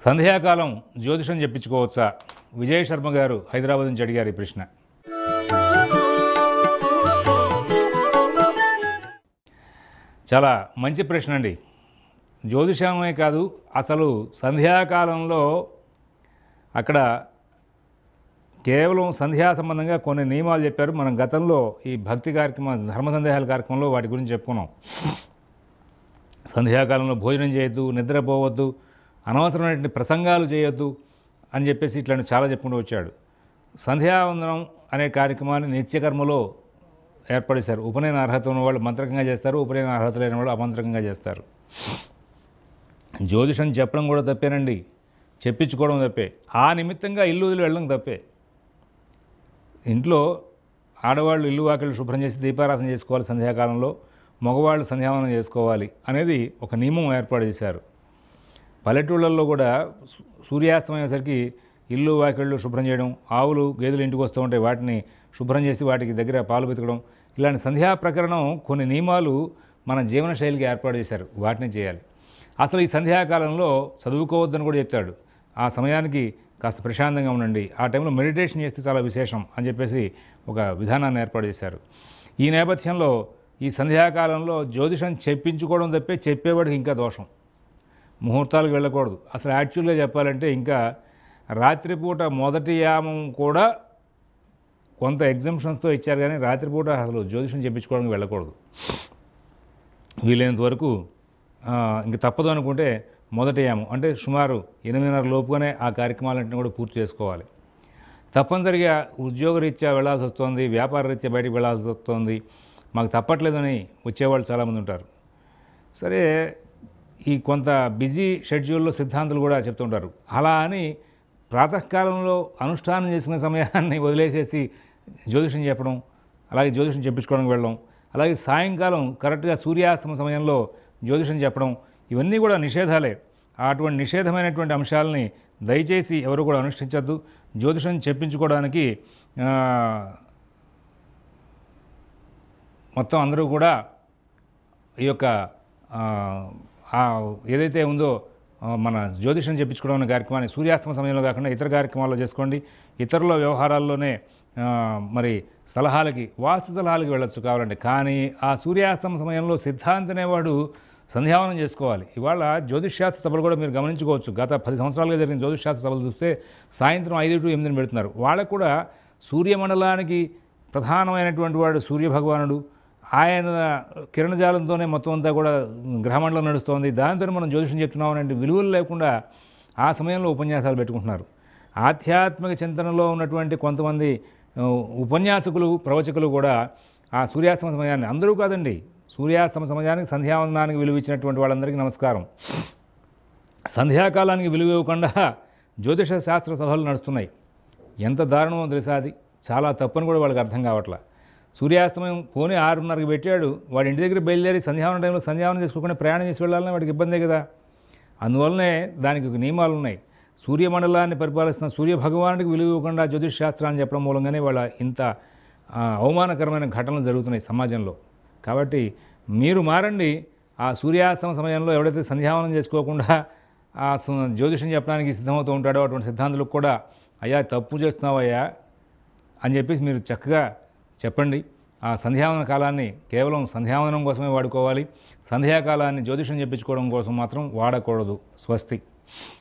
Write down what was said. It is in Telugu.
సంధ్యాకాలం జ్యోతిషం చెప్పించుకోవచ్చా విజయ్ శర్మ గారు హైదరాబాద్ నుంచి అడిగారు ఈ ప్రశ్న చాలా మంచి ప్రశ్న అండి జ్యోతిషమే కాదు అసలు సంధ్యాకాలంలో అక్కడ కేవలం సంధ్యా సంబంధంగా కొన్ని నియమాలు చెప్పారు మనం గతంలో ఈ భక్తి కార్యక్రమం ధర్మ సందేహాల కార్యక్రమంలో వాటి గురించి చెప్పుకున్నాం సంధ్యాకాలంలో భోజనం చేయొద్దు నిద్రపోవద్దు అనవసరమైన ప్రసంగాలు చేయొద్దు అని చెప్పేసి ఇట్లాంటి చాలా చెప్పుకుంటూ వచ్చాడు సంధ్యావందనం అనే కార్యక్రమాన్ని నిత్యకర్మలో ఏర్పడేశారు ఉపనయన అర్హత ఉన్న వాళ్ళు మంత్రకంగా చేస్తారు ఉపనయన అర్హత లేని వాళ్ళు అమంత్రకంగా చేస్తారు జ్యోతిషం చెప్పడం కూడా తప్పేనండి చెప్పించుకోవడం తప్పే ఆ నిమిత్తంగా ఇల్లు వదిలి వెళ్ళడం తప్పే ఇంట్లో ఆడవాళ్ళు ఇల్లు వాకిళ్ళు శుభ్రం చేసి దీపారాధన చేసుకోవాలి సంధ్యాకాలంలో మగవాళ్ళు సంధ్యావనం చేసుకోవాలి అనేది ఒక నియమం ఏర్పాటు చేశారు పల్లెటూళ్ళల్లో కూడా సూ- సూర్యాస్తమయ్యేసరికి ఇల్లు వాకిళ్ళు శుభ్రం చేయడం ఆవులు గేదెలు ఇంటికి వస్తూ ఉంటాయి వాటిని శుభ్రం చేసి వాటికి దగ్గర పాలు పెతకడం ఇలాంటి సంధ్యా ప్రకరణం కొన్ని నియమాలు మన జీవన శైలికి ఏర్పాటు చేశారు వాటిని చేయాలి అసలు ఈ సంధ్యాకాలంలో చదువుకోవద్దని కూడా చెప్తాడు ఆ సమయానికి కాస్త ప్రశాంతంగా ఉండండి ఆ టైంలో మెడిటేషన్ చేస్తే చాలా విశేషం అని చెప్పేసి ఒక విధానాన్ని ఏర్పాటు చేశారు ఈ నేపథ్యంలో ఈ సంధ్యాకాలంలో జ్యోతిషం చెప్పించుకోవడం తప్పే చెప్పేవాడికి ఇంకా దోషం ముహూర్తాలకు వెళ్ళకూడదు అసలు యాక్చువల్గా చెప్పాలంటే ఇంకా రాత్రిపూట మొదటి యామం కూడా కొంత ఎగ్జంప్షన్స్తో ఇచ్చారు కానీ రాత్రిపూట అసలు జ్యోతిషం చెప్పించుకోవడానికి వెళ్ళకూడదు వీలైనంత వరకు ఆ, ఇంక తప్పదు అనుకుంటే మొదటి యామం అంటే సుమారు ఎనిమిదిన్నర లోపుగానే ఆ కార్యక్రమాలన్నింటినీ కూడా పూర్తి చేసుకోవాలి తప్పనిసరిగా ఉద్యోగరీత్యా వెళ్ళాల్సి వస్తుంది వ్యాపార రీత్యా బయటికి వెళ్ళాల్సి వస్తుంది మాకు తప్పట్లేదని వచ్చేవాళ్ళు చాలామంది ఉంటారు సరే ఈ కొంత బిజీ షెడ్యూల్లో సిద్ధాంతులు కూడా చెప్తుంటారు అలా అని ప్రాతకాలంలో అనుష్ఠానం చేసుకునే సమయాన్ని వదిలేసేసి జ్యోతిషం చెప్పడం అలాగే జ్యోతిషం చెప్పించుకోవడానికి వెళ్ళడం అలాగే సాయంకాలం కరెక్ట్గా సూర్యాస్తమ సమయంలో జ్యోతిషం చెప్పడం ఇవన్నీ కూడా నిషేధాలే అటువంటి నిషేధమైనటువంటి అంశాలని దయచేసి ఎవరు కూడా అనుష్ఠించద్దు జ్యోతిషం చెప్పించుకోవడానికి ఆ, మొత్తం అందరూ కూడా ఈ యొక్క ఆ, ఆ ఏదైతే ఉందో ఆ, మన జ్యోతిషం చెప్పించుకోవడం అనే కార్యక్రమాన్ని సూర్యాస్తమ సమయంలో కాకుండా ఇతర కార్యక్రమాల్లో చేసుకోండి ఇతరుల వ్యవహారాల్లోనే ఆ, మరి సలహాలకి వాస్తు సలహాలకి వెళ్ళొచ్చు కావాలంటే కానీ ఆ సూర్యాస్తమ సమయంలో సిద్ధాంతి అనేవాడు సంధ్యావనం చేసుకోవాలి ఇవాళ జ్యోతిష్శాస్త్ర సభలు కూడా మీరు గమనించుకోవచ్చు గత పది సంవత్సరాలుగా జరిగిన జ్యోతిష్శాస్త్ర సభలు చూస్తే సాయంత్రం ఐదు టు ఎనిమిదిని పెడుతున్నారు వాళ్ళకు కూడా సూర్యమండలానికి ప్రధానమైనటువంటి వాడు సూర్యభగవానుడు ఆయన కిరణజాలంతోనే మొత్తం అంతా కూడా గ్రహమండలం నడుస్తోంది దాంతో మనం జ్యోతిషం చెప్తున్నాం అంటే విలువలు లేకుండా ఆ సమయంలో ఉపన్యాసాలు పెట్టుకుంటున్నారు ఆధ్యాత్మిక చింతనలో ఉన్నటువంటి కొంతమంది ఆ, ఉపన్యాసకులు ప్రవచకులు కూడా ఆ సూర్యాస్తమ సమయాన్ని అందరూ కాదండి సూర్యాస్తమ సమయానికి సంధ్యావందనానికి విలువ ఇచ్చినటువంటి వాళ్ళందరికీ నమస్కారం సంధ్యాకాలానికి విలువ ఇవ్వకుండా జ్యోతిష శాస్త్ర సభలు నడుస్తున్నాయి ఎంత దారుణమో తెలుసా అది చాలా తప్పని కూడా వాళ్ళకి అర్థం కావట్లా సూర్యాస్తమయం పోనీ ఆరున్నరకి పెట్టాడు వాడి ఇంటి దగ్గర బయలుదేరి సంధ్యావనం టైంలో సంధ్యావనం చేసుకోకుండా ప్రయాణం చేసి వెళ్ళాలని వాడికి ఇబ్బందే కదా అందువల్లనే దానికి ఒక నియమాలు ఉన్నాయి సూర్యమండలాన్ని పరిపాలిస్తున్న సూర్య భగవానుడికి విలువ ఇవ్వకుండా జ్యోతిష్ శాస్త్రాన్ని చెప్పడం మూలంగానే వాళ్ళ ఇంత ఆ, అవమానకరమైన ఘటనలు జరుగుతున్నాయి సమాజంలో కాబట్టి మీరు మారండి ఆ సూర్యాస్తమ సమయంలో ఎవడైతే సంధ్యావనం చేసుకోకుండా ఆ సు- జ్యోతిషం చెప్పడానికి సిద్ధమవుతూ ఉంటాడో అటువంటి సిద్ధాంతులకు కూడా అయ్యా తప్పు చేస్తున్నావయ్యా అని చెప్పేసి మీరు చక్కగా చెప్పండి ఆ సంధ్యావన కాలాన్ని కేవలం సంధ్యావనం కోసమే వాడుకోవాలి సంధ్యాకాలాన్ని జ్యోతిషం చెప్పించుకోవడం కోసం మాత్రం వాడకూడదు స్వస్తి